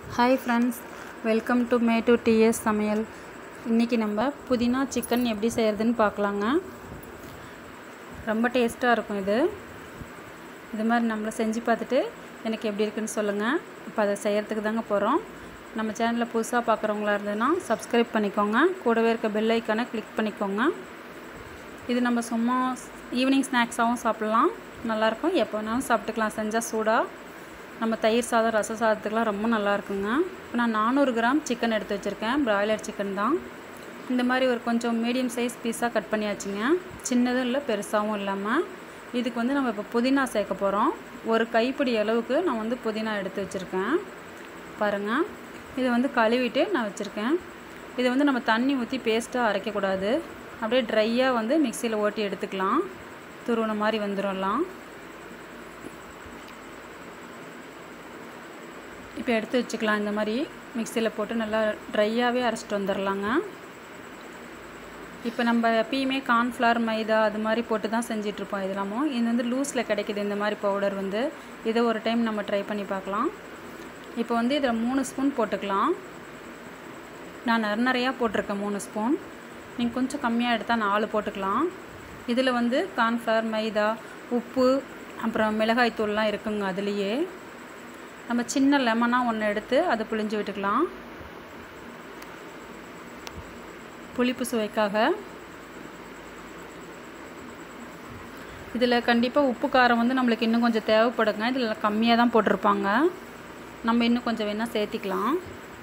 hi friends welcome to may to DS சமையல் இன்றைக்கி நம்ம புதினா சிக்கன் எப்படி செய்கிறதுன்னு பார்க்கலாங்க ரொம்ப டேஸ்ட்டாக இருக்கும் இது இது மாதிரி நம்மளை செஞ்சு பார்த்துட்டு எனக்கு எப்படி இருக்குன்னு சொல்லுங்கள் இப்போ அதை செய்கிறதுக்கு தாங்க போகிறோம் நம்ம சேனலில் புதுசாக பார்க்குறவங்களா இருந்ததுன்னா சப்ஸ்கிரைப் பண்ணிக்கோங்க கூடவே இருக்க பெல் ஐக்கானை கிளிக் பண்ணிக்கோங்க இது நம்ம சும்மா ஈவினிங் ஸ்நாக்ஸாகவும் சாப்பிட்லாம் நல்லாயிருக்கும் எப்போ வேணாலும் சாப்பிட்டுக்கலாம் செஞ்சால் சூடாக நம்ம தயிர் சாதம் ரச சாதத்துக்குலாம் ரொம்ப நல்லா இருக்குங்க இப்போ நான் நானூறு கிராம் சிக்கன் எடுத்து வச்சுருக்கேன் பிராய்லர் சிக்கன் தான் இந்த மாதிரி ஒரு கொஞ்சம் மீடியம் சைஸ் பீஸாக கட் பண்ணியாச்சுங்க சின்னதும் இல்லை பெருசாகவும் இல்லாமல் இதுக்கு வந்து நம்ம இப்போ புதினா சேர்க்க போகிறோம் ஒரு கைப்பிடி அளவுக்கு நான் வந்து புதினா எடுத்து வச்சுருக்கேன் பாருங்கள் இதை வந்து கழுவிட்டு நான் வச்சுருக்கேன் இதை வந்து நம்ம தண்ணி ஊற்றி பேஸ்ட்டாக அரைக்கக்கூடாது அப்படியே ட்ரையாக வந்து மிக்சியில் ஓட்டி எடுத்துக்கலாம் துருவன மாதிரி வந்துடும்லாம் இப்போ எடுத்து வச்சுக்கலாம் இந்த மாதிரி மிக்சியில் போட்டு நல்லா ட்ரையாகவே அரைச்சிட்டு வந்துடலாங்க இப்போ நம்ம எப்பயுமே கார்ன்ஃப்ளவர் மைதா அது மாதிரி போட்டு தான் செஞ்சிட்ருப்போம் இதெல்லாமும் இது வந்து லூஸில் கிடைக்கிது இந்த மாதிரி பவுடர் வந்து இதை ஒரு டைம் நம்ம ட்ரை பண்ணி பார்க்கலாம் இப்போ வந்து இதில் மூணு ஸ்பூன் போட்டுக்கலாம் நான் நிற நிறையா போட்டிருக்கேன் மூணு ஸ்பூன் நீங்கள் கொஞ்சம் கம்மியாக எடுத்தால் நாலு போட்டுக்கலாம் இதில் வந்து கார்ன்ஃப்ளவர் மைதா உப்பு அப்புறம் மிளகாய் தூள்லாம் இருக்குங்க அதுலேயே நம்ம சின்ன லெமனாக ஒன்று எடுத்து அதை புளிஞ்சு விட்டுக்கலாம் புளிப்பு சுவைக்காக இதில் கண்டிப்பாக உப்பு காரம் வந்து நம்மளுக்கு இன்னும் கொஞ்சம் தேவைப்படுங்க இதில் கம்மியாக தான் போட்டிருப்பாங்க நம்ம இன்னும் கொஞ்சம் வேணால் சேர்த்திக்கலாம்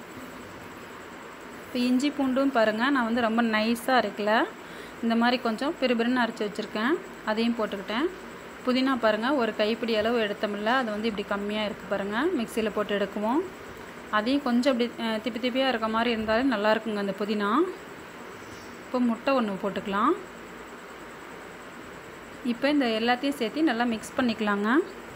இப்போ இஞ்சி பூண்டும் பாருங்கள் நான் வந்து ரொம்ப நைஸாக அரைக்கல இந்த மாதிரி கொஞ்சம் பெருபெருன்னு அரைச்சி வச்சுருக்கேன் அதையும் போட்டுக்கிட்டேன் புதினா பாருங்கள் ஒரு கைப்பிடி அளவு எடுத்தோம்ல அது வந்து இப்படி கம்மியாக இருக்குது பாருங்கள் மிக்சியில் போட்டு எடுக்குவோம் அதையும் கொஞ்சம் இப்படி திப்பி திப்பியாக இருக்க மாதிரி இருந்தாலே நல்லா இருக்குங்க அந்த புதினா இப்போ முட்டை ஒன்று போட்டுக்கலாம் இப்போ இந்த எல்லாத்தையும் சேர்த்து நல்லா மிக்ஸ் பண்ணிக்கலாங்க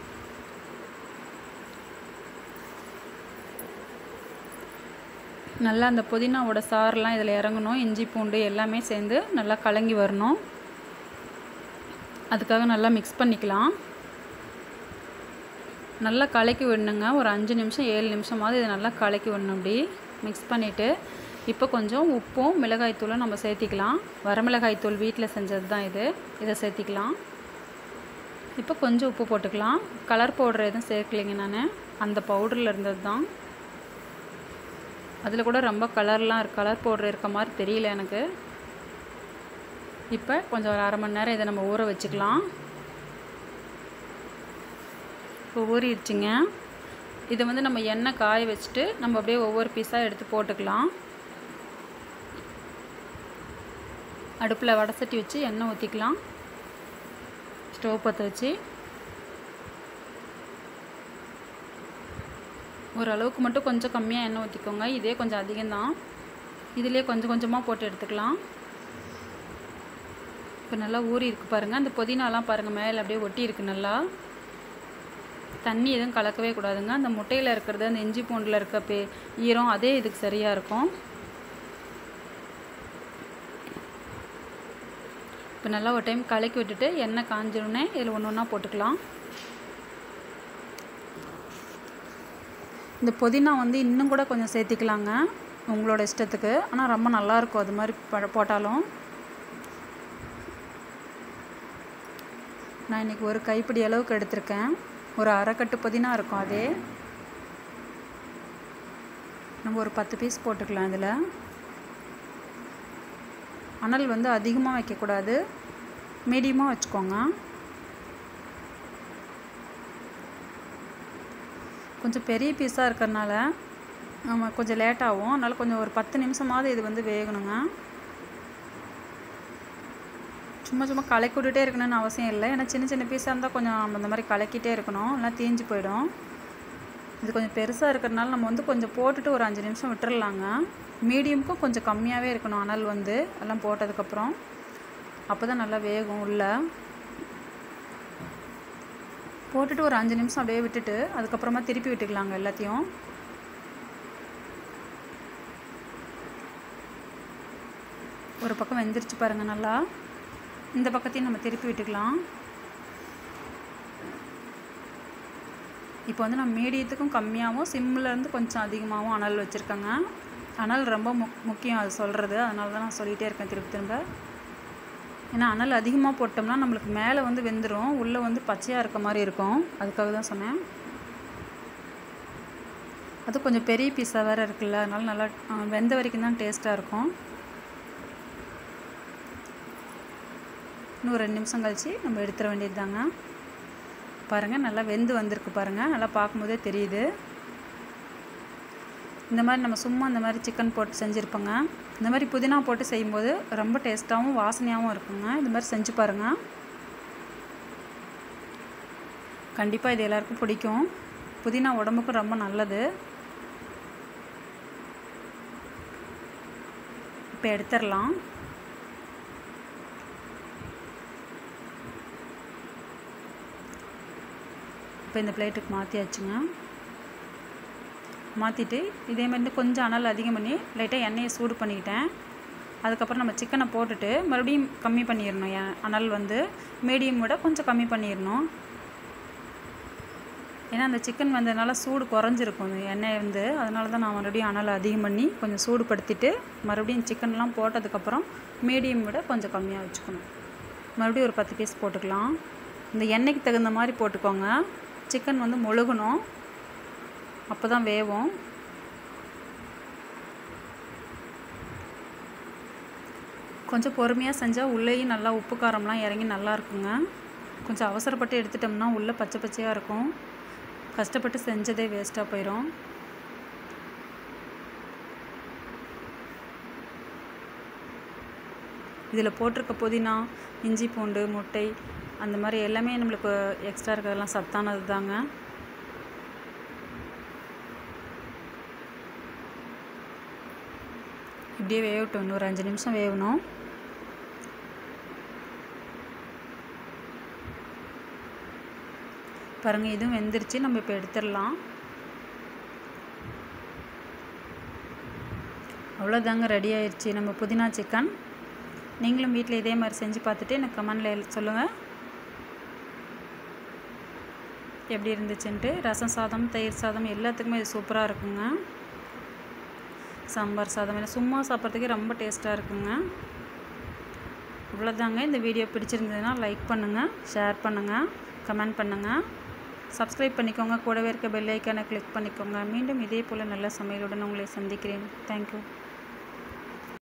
நல்லா அந்த புதினாவோட சாரெலாம் இதில் இறங்கணும் இஞ்சி பூண்டு எல்லாமே சேர்ந்து நல்லா கலங்கி வரணும் அதுக்காக நல்லா மிக்ஸ் பண்ணிக்கலாம் நல்லா கலக்கி விடணுங்க ஒரு அஞ்சு நிமிஷம் ஏழு நிமிஷமாவது இதை நல்லா கலக்கி விடணும் அப்படி மிக்ஸ் பண்ணிவிட்டு இப்போ கொஞ்சம் உப்பும் மிளகாய்த்தூளும் நம்ம சேர்த்திக்கலாம் வரமிளகாய்த்தூள் வீட்டில் செஞ்சது தான் இது இதை சேர்த்திக்கலாம் இப்போ கொஞ்சம் உப்பு போட்டுக்கலாம் கலர் பவுடர் எதுவும் சேர்க்கலைங்க நான் அந்த பவுடரில் இருந்தது தான் அதில் கூட ரொம்ப கலர்லாம் கலர் பவுடர் இருக்க மாதிரி தெரியல எனக்கு இப்போ கொஞ்சம் ஒரு அரை மணி நேரம் இதை நம்ம ஊற வச்சுக்கலாம் இப்போ ஊறிடுச்சுங்க இதை வந்து நம்ம எண்ணெய் காய வச்சுட்டு நம்ம அப்படியே ஒவ்வொரு பீஸாக எடுத்து போட்டுக்கலாம் அடுப்பில் வடை சட்டி வச்சு எண்ணெய் ஊற்றிக்கலாம் ஸ்டவ் பற்ற வச்சு ஓரளவுக்கு மட்டும் கொஞ்சம் கம்மியாக எண்ணெய் ஊற்றிக்கோங்க இதே கொஞ்சம் அதிகம்தான் இதிலே கொஞ்சம் கொஞ்சமாக போட்டு எடுத்துக்கலாம் இப்போ நல்லா ஊறி இருக்கு பாருங்கள் அந்த புதினாலாம் பாருங்கள் மேலே அப்படியே ஒட்டி இருக்கு நல்லா தண்ணி எதுவும் கலக்கவே கூடாதுங்க அந்த முட்டையில் இருக்கிறது அந்த இஞ்சி பூண்டில் இருக்க பே ஈரம் அதே இதுக்கு சரியாக இருக்கும் இப்போ நல்லா ஒரு டைம் கலக்கி விட்டுட்டு எண்ணெய் காஞ்சிருன்னே இதில் ஒன்று ஒன்றா போட்டுக்கலாம் இந்த புதினா வந்து இன்னும் கூட கொஞ்சம் சேர்த்திக்கலாங்க உங்களோட இஷ்டத்துக்கு ஆனால் ரொம்ப நல்லாயிருக்கும் அது மாதிரி ப போட்டாலும் நான் இன்றைக்கி ஒரு கைப்பிடி அளவுக்கு எடுத்திருக்கேன் ஒரு அரைக்கட்டு புதினா இருக்கும் அதே நம்ம ஒரு பத்து பீஸ் போட்டுக்கலாம் இதில் அனல் வந்து அதிகமாக வைக்கக்கூடாது மீடியமாக வச்சுக்கோங்க கொஞ்சம் பெரிய பீஸாக இருக்கிறனால நம்ம கொஞ்சம் லேட் ஆகும் அதனால் கொஞ்சம் ஒரு பத்து நிமிஷமாவது இது வந்து வேகணுங்க சும்மா சும்மா கலக்கி விட்டுட்டே இருக்கணும்னு அவசியம் இல்லை ஏன்னா சின்ன சின்ன பீஸாக இருந்தால் கொஞ்சம் நம்ம இந்த மாதிரி கலக்கிட்டே இருக்கணும் இல்லைனா தீஞ்சு போயிடும் இது கொஞ்சம் பெருசாக இருக்கிறனால நம்ம வந்து கொஞ்சம் போட்டுட்டு ஒரு அஞ்சு நிமிஷம் விட்டுறலாங்க மீடியமுக்கும் கொஞ்சம் கம்மியாகவே இருக்கணும் அனல் வந்து எல்லாம் போட்டதுக்கப்புறம் அப்போ தான் நல்லா வேகும் உள்ள போட்டுட்டு ஒரு அஞ்சு நிமிஷம் அப்படியே விட்டுட்டு அதுக்கப்புறமா திருப்பி விட்டுக்கலாங்க எல்லாத்தையும் ஒரு பக்கம் வெந்துருச்சு பாருங்கள் நல்லா இந்த பக்கத்தையும் நம்ம திருப்பி விட்டுக்கலாம் இப்போ வந்து நான் மீடியத்துக்கும் கம்மியாகவும் சிம்லேருந்து கொஞ்சம் அதிகமாகவும் அனல் வச்சுருக்கேங்க அனல் ரொம்ப முக் முக்கியம் அது சொல்கிறது அதனால தான் நான் சொல்லிகிட்டே இருக்கேன் திரும்ப திரும்ப ஏன்னா அனல் அதிகமாக போட்டோம்னா நம்மளுக்கு மேலே வந்து வெந்துடும் உள்ளே வந்து பச்சையாக இருக்க மாதிரி இருக்கும் அதுக்காக தான் சொன்னேன் அது கொஞ்சம் பெரிய பீஸாக வேறு இருக்குல்ல அதனால நல்லா அஹ், வெந்த வரைக்கும் தான் டேஸ்ட்டாக இருக்கும் இன்னும் ஒரு ரெண்டு நிமிஷம் கழித்து நம்ம எடுத்துட வேண்டியது தாங்க பாருங்கள் நல்லா வெந்து வந்திருக்கு பாருங்கள் நல்லா பார்க்கும்போதே தெரியுது இந்த மாதிரி நம்ம சும்மா இந்த மாதிரி சிக்கன் போட்டு செஞ்சுருப்போங்க இந்த மாதிரி புதினா போட்டு செய்யும்போது ரொம்ப டேஸ்ட்டாகவும் வாசனையாகவும் இருக்குங்க இந்த மாதிரி செஞ்சு பாருங்கள் கண்டிப்பாக இது எல்லாருக்கும் பிடிக்கும் புதினா உடம்புக்கு ரொம்ப நல்லது இப்போ எடுத்துடலாம் இப்போ இந்த பிளேட்டுக்கு மாற்றியாச்சுங்க மாற்றிட்டு இதே மாதிரி கொஞ்சம் அனல் அதிகம் பண்ணி லைட்டாக எண்ணெயை சூடு பண்ணிக்கிட்டேன் அதுக்கப்புறம் நம்ம சிக்கனை போட்டுட்டு மறுபடியும் கம்மி பண்ணிடணும் எ- அனல் வந்து மீடியம் விட கொஞ்சம் கம்மி பண்ணிடணும் ஏன்னா அந்த சிக்கன் வந்ததுனால சூடு குறைஞ்சிருக்கும் இந்த எண்ணெய் வந்து அதனால தான் நான் மறுபடியும் அனல் அதிகம் பண்ணி கொஞ்சம் சூடுபடுத்திட்டு மறுபடியும் சிக்கன்லாம் போட்டதுக்கப்புறம் மீடியம் விட கொஞ்சம் கம்மியாக வச்சுக்கணும் மறுபடியும் ஒரு பத்து பீஸ் போட்டுக்கலாம் இந்த எண்ணெய்க்கு தகுந்த மாதிரி போட்டுக்கோங்க சிக்கன் வந்து முழுகணும் அப்போ தான் வேவும் கொஞ்சம் பொறுமையாக செஞ்சால் உள்ளேயும் நல்லா உப்பு காரம்லாம் இறங்கி நல்லா இருக்குங்க கொஞ்சம் அவசரப்பட்டு எடுத்துட்டோம்னா உள்ளே பச்சை பச்சையாக இருக்கும் கஷ்டப்பட்டு செஞ்சதே வேஸ்ட்டாக போயிடும் இதில் போட்டிருக்க புதினா இஞ்சி பூண்டு முட்டை அந்த மாதிரி எல்லாமே நம்மளுக்கு எக்ஸ்ட்ரா இருக்கிறதெல்லாம் சத்தானது தாங்க இப்படியே வேகட்டும் இன்னும் ஒரு அஞ்சு நிமிஷம் வேகணும் பாருங்கள் இதுவும் வெந்துருச்சு நம்ம இப்போ எடுத்துடலாம் அவ்வளோதாங்க ரெடி ஆயிடுச்சு நம்ம புதினா சிக்கன் நீங்களும் வீட்டில் இதே மாதிரி செஞ்சு பார்த்துட்டு எனக்கு கமெண்டில் சொல்லுங்கள் எப்படி இருந்துச்சுன்ட்டு ரசம் சாதம் தயிர் சாதம் எல்லாத்துக்குமே இது சூப்பராக இருக்குங்க சாம்பார் சாதம் எல்லாம் சும்மா சாப்பிட்றதுக்கே ரொம்ப டேஸ்ட்டாக இருக்குங்க இவ்வளோதாங்க இந்த வீடியோ பிடிச்சிருந்ததுன்னா லைக் பண்ணுங்கள் ஷேர் பண்ணுங்கள் கமெண்ட் பண்ணுங்கள் சப்ஸ்கிரைப் பண்ணிக்கோங்க கூடவே இருக்க பெல் ஐக்கானை கிளிக் பண்ணிக்கோங்க மீண்டும் இதே போல் நல்ல சமையலுடன் உங்களை சந்திக்கிறேன் தேங்க்யூ